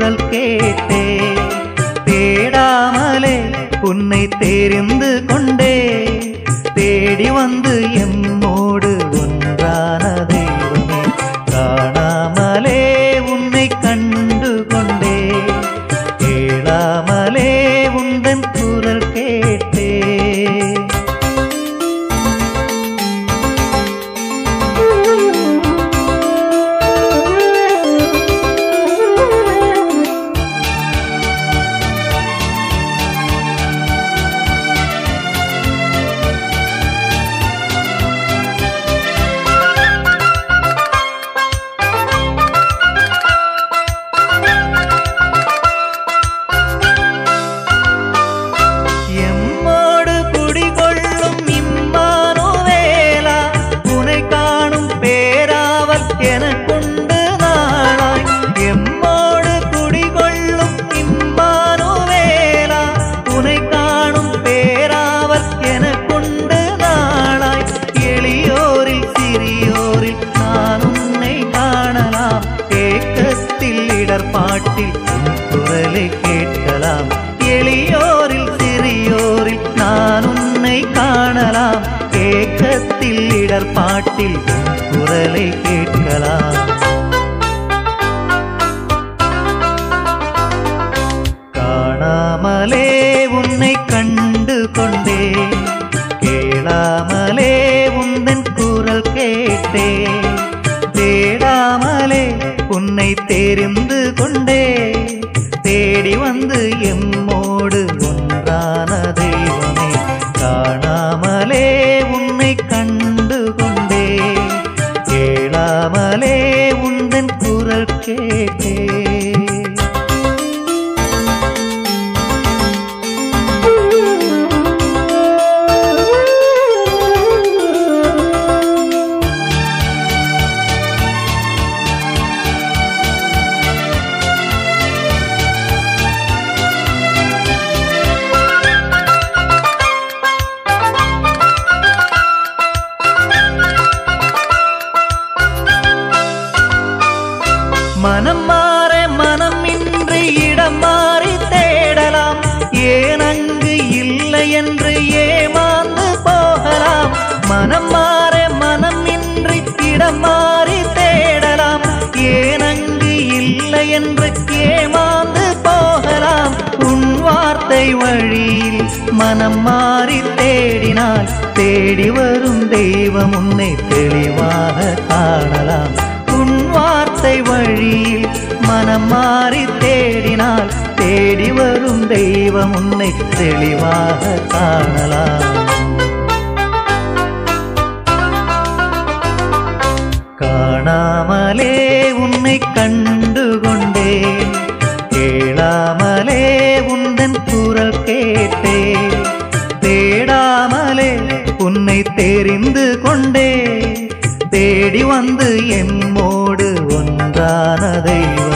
குரல் கேட்டே தேடாமலே உன்னை தெரிந்து கொண்டே தேடி வந்து எம்மோடு ஒன்றான தெய்வமே காணாமலே உன்னை கண்டு கொண்டே கேளாமலே உந்தன் குரல் கேட்டே எம்மோடு குடிகொள்ளும் இம்மானுவேலா உனை காணும் பேராவல் எனக்குண்டு நாளாய் எம்மோடு குடிகொள்ளும் இம்மானுவேலா உனை காணும் பேராவல் எனக்குண்டு நாளாய் எளியோரில் சிறியோரில் நான் உன்னை காணலாம் ஏக்கத்தில் இடர்பாட்டில் உன் குரலை கேட்கலாம் எளியோரில் சிறியோரில் நான் உன்னை காணலாம் ஏக்கத்தில் இடர்பாட்டில் உன் குரலை கேட்கலாம் காணாமலே உன்னை கண்டு கொண்டே கேளாமலே உந்தன் குரல் கேட்டே தேடாமலே உன்னை தெரிந்து கொண்டே தேடி வந்து எம்மோடு ஒன்றான தெய்வமே காணாமலே உன்னை கண்டு கொண்டே கேளாமலே உந்தன் குரல் கேட்டே மனம் மாற மனம் இன்றி இடம் மாறி தேடலாம் ஏன் அங்கு இல்லை என்று ஏமாந்து போகலாம் மனம் மாற மனம் இன்றி இடம் மாறி தேடலாம் ஏன் அங்கு இல்லை என்று ஏமாந்து போகலாம் உன் வார்த்தை வழியில் மனம் மாறி தேடினால் தேடி வரும் தெய்வம் உன்னை தெளிவாக காணலாம் உன் வார்த்தை வழியில் மனம் மாறி தேடினால் தேடி வரும் தெய்வம் உன்னை தெளிவாக காணலாம் காணாமலே உன்னை கண்டு கொண்டே கேளாமலே உந்தன் குரல் கேட்டே தேடாமலே உன்னை தெரிந்து கொண்டே தேடி வந்து எம்மோடு ஒன்றான தெய்வம்